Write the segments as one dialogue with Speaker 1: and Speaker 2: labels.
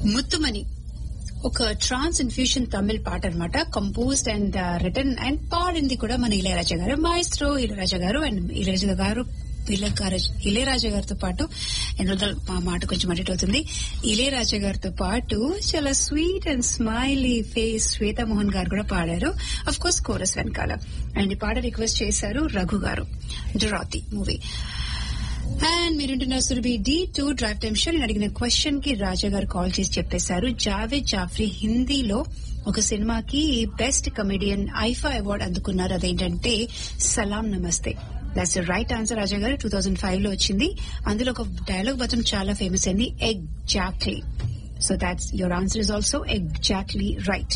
Speaker 1: ముత్తుమని ఒక ట్రాన్స్ ఇన్ఫ్యూషన్ తమిళ్ పాట అనమాట కంపోజ్డ్ అండ్ రిటర్న్ అండ్ పాడింది కూడా మన ఇళయరాజా గారు మాయిస్ట్రో ఇళయరాజా గారు అండ్ ఇళయరాజా గారు ఇళయరాజా గారితో పాటు ఎందుకంటే మా మాట కొంచెం అడిట్ అవుతుంది ఇళయరాజా గారితో పాటు చాలా sweet and smiley face Shweta Mohan garu కూడా పాడారు అఫ్ కోర్స్ కోరస్ వెనకాల అండ్ ఈ పాట రిక్వెస్ట్ చేశారు రఘు గారు డ్రాతి మూవీ అండ్ మీరుంటున్నారు Surabhi D two drive time show నేను అడిగిన క్వశ్చన్ కి రాజా గారు కాల్ చేసి చెప్పేశారు జావేద్ జాఫ్రీ హిందీలో ఒక సినిమాకి బెస్ట్ కమెడియన్ ఐఫా అవార్డు అందుకున్నారు అదేంటంటే సలాం నమస్తే దాట్స్ రైట్ ఆన్సర్ రాజా గారు టూ థౌజండ్ ఫైవ్ లో వచ్చింది అందులో ఒక డైలాగ్ మాత్రం చాలా ఫేమస్ అయింది exactly so that's your answer is also exactly right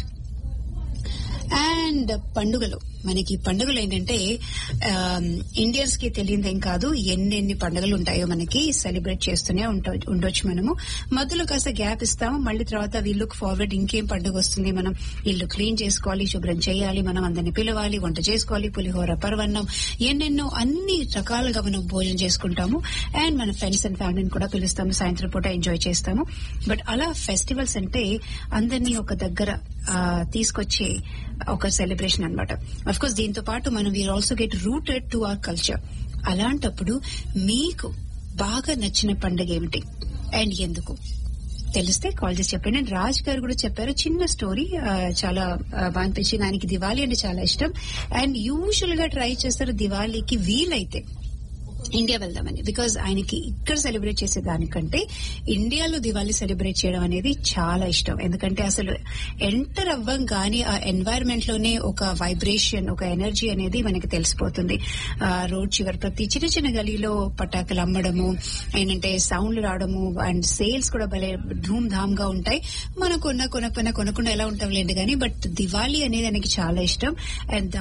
Speaker 1: and పండుగలు మనకి పండుగలు ఏంటంటే ఇండియన్స్ కి తెలియదేం కాదు ఎన్నెన్ని పండుగలు ఉంటాయో మనకి సెలబ్రేట్ చేస్తూనే ఉండొచ్చు మనము మధ్యలో కాస్త గ్యాప్ ఇస్తాము మళ్ళీ తర్వాత వీ లుక్ ఫార్వర్డ్ ఇంకేం పండుగ వస్తుంది మనం ఇల్లు క్లీన్ చేసుకోవాలి శుభ్రం చేయాలి మనం అందరిని పిలవాలి వంట చేసుకోవాలి పులిహోర పర్వన్నం ఎన్నెన్నో అన్ని రకాలుగా మనం భోజనం చేసుకుంటాము అండ్ మన ఫ్రెండ్స్ అండ్ ఫ్యామిలీని కూడా పిలుస్తాము సాయంత్రం పూట ఎంజాయ్ చేస్తాము బట్ అలా ఫెస్టివల్స్ అంటే అందరినీ ఒక దగ్గర తీసుకొచ్చే ఒక సెలబ్రేషన్ అనమాట అఫ్ కోర్స్ దీంతో పాటు మనం we're also get rooted to our culture అలాంటప్పుడు మీకు బాగా నచ్చిన పండుగ ఏమిటి అండ్ ఎందుకు తెలిస్తే కాల్ చేసి చెప్పండి అండ్ రాజ్ గారు కూడా చెప్పారు చిన్న స్టోరీ చాలా బాగా అనిపించింది ఆయనకి దివాళీ అంటే చాలా ఇష్టం అండ్ యూజువల్ గా ట్రై చేస్తారు దివాళీకి వీలైతే ఇండియా వెళ్దామని బికాజ్ ఆయనకి ఇక్కడ సెలబ్రేట్ చేసే దానికంటే ఇండియాలో దివాళీ సెలబ్రేట్ చేయడం అనేది చాలా ఇష్టం ఎందుకంటే అసలు ఎంటర్ అవ్వం గానీ ఆ ఎన్వైరన్మెంట్ లోనే ఒక వైబ్రేషన్ ఒక ఎనర్జీ అనేది మనకి తెలిసిపోతుంది రోడ్ చివరి ప్రతి చిన్న చిన్న గలీలో పటాకులు అమ్మడము ఏంటంటే సౌండ్లు రావడము అండ్ సేల్స్ కూడా భలే ధూమ్ ధామ్ గా ఉంటాయి మనం కొన్న కొనకపోయినా కొనకుండా ఎలా ఉంటాం లేదు కానీ బట్ దివాళీ అనేది ఆయనకి చాలా ఇష్టం అండ్